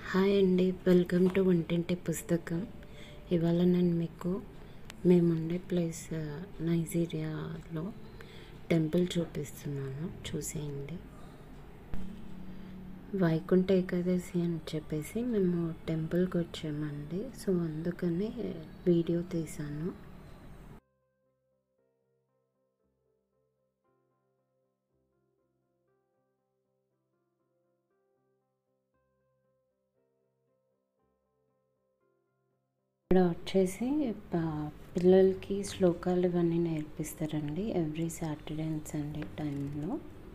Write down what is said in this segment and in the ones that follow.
hi అండి welcome to వంటింటి పుస్తకం ఇవాళ నేను మీకు మేముండే ప్లేస్ ఆ, నైజీరియాలో టెంపుల్ చూపిస్తున్నాను చూసేయండి వైకుంఠ ఏకాదశి అని చెప్పేసి మేము టెంపుల్కి వచ్చామండి సో అందుకని వీడియో తీశాను ఇక్కడ వచ్చేసి ప- పిల్లలకి శ్లోకాలు ఇవన్నీ నేర్పిస్తారండి ఎవ్రీ సాటర్డే అండ్ సండే టైంలో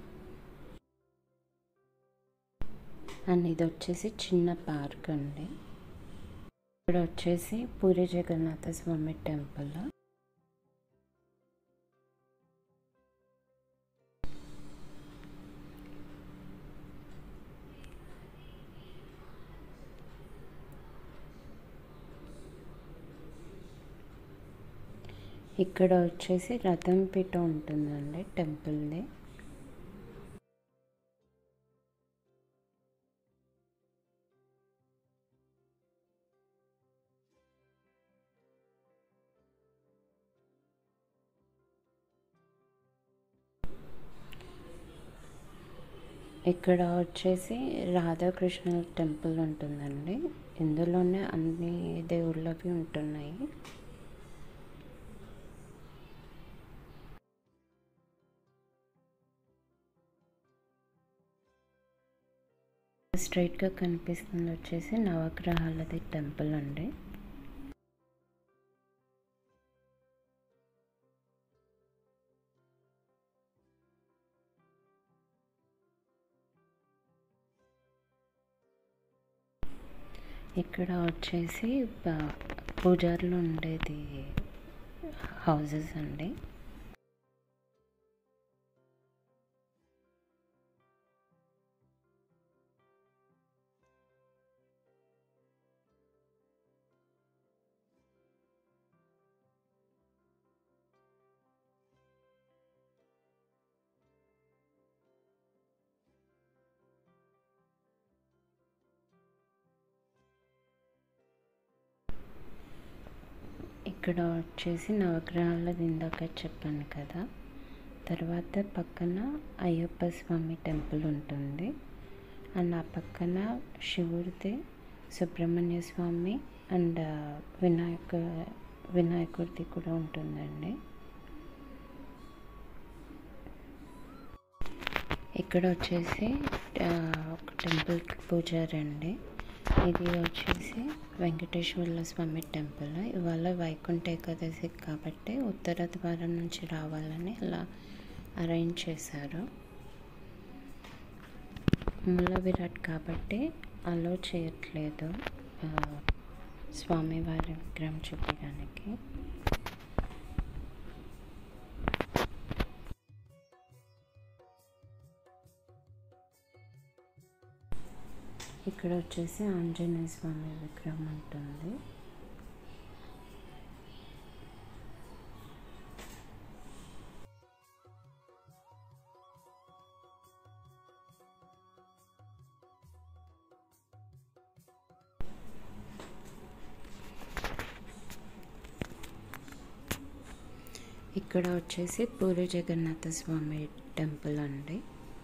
అండ్ ఇది వచ్చేసి చిన్న పార్క్ అండి ఇక్కడ వచ్చేసి పూరి జగన్నాథ స్వామి టెంపుల్ ఇక్కడ వచ్చేసి రథం పీఠ ఉంటుందండి టెంపుల్ది ఇక్కడ వచ్చేసి రాధాకృష్ణ టెంపుల్ ఉంటుందండి ఇందులోనే అన్ని దేవుళ్ళవి ఉంటున్నాయి స్ట్రైట్గా కనిపిస్తుంది వచ్చేసి నవగ్రహాలది టెంపుల్ అండి ఇక్కడ వచ్చేసి ప- పూజారులు ఉండేది హౌజెస్ అండి ఇక్కడ వచ్చేసి నవగ్రహాలది ఇందాక చెప్పాను కదా తర్వాత పక్కన అయ్యప్ప స్వామి టెంపుల్ ఉంటుంది అండ్ ఆ పక్కన శివుడిది సుబ్రహ్మణ్య స్వామి అండ్ వినాయక వినాయకుడిది కూడా ఉంటుందండి ఇక్కడ వచ్చేసి ఆ, ఒక టెంపుల్కి పూజారి అండి ఇది వచ్చేసి వెంకటేశ్వర్ల స్వామి టెంపుల్ ఇవాళ వైకుంఠ ఏకాదశి కాబట్టి ఉత్తర ద్వారం నుంచి రావాలని అలా అరేంజ్ చేశారు మూల విరాట్ కాబట్టి అలో చేయట్లేదు ఆ, స్వామివారి విగ్రహం చూపించడానికి ఇక్కడ వచ్చేసి ఆంజనేయ స్వామి విగ్రహం ఉంటుంది ఇక్కడ వచ్చేసి పూరి జగన్నాథ స్వామి టెంపుల్ అండి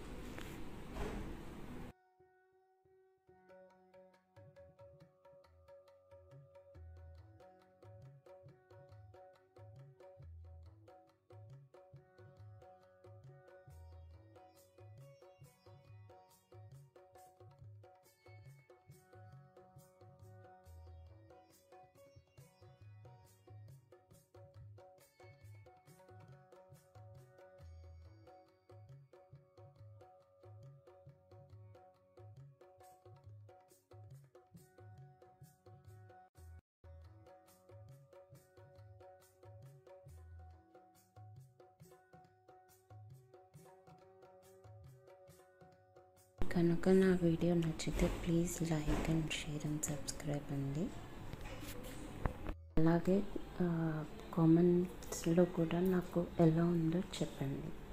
కనుక నా వీడియో నచ్చితే please like and share and subscribe అండి అలాగే కామెంట్స్లో కూడా నాకు ఎలా ఉందో చెప్పండి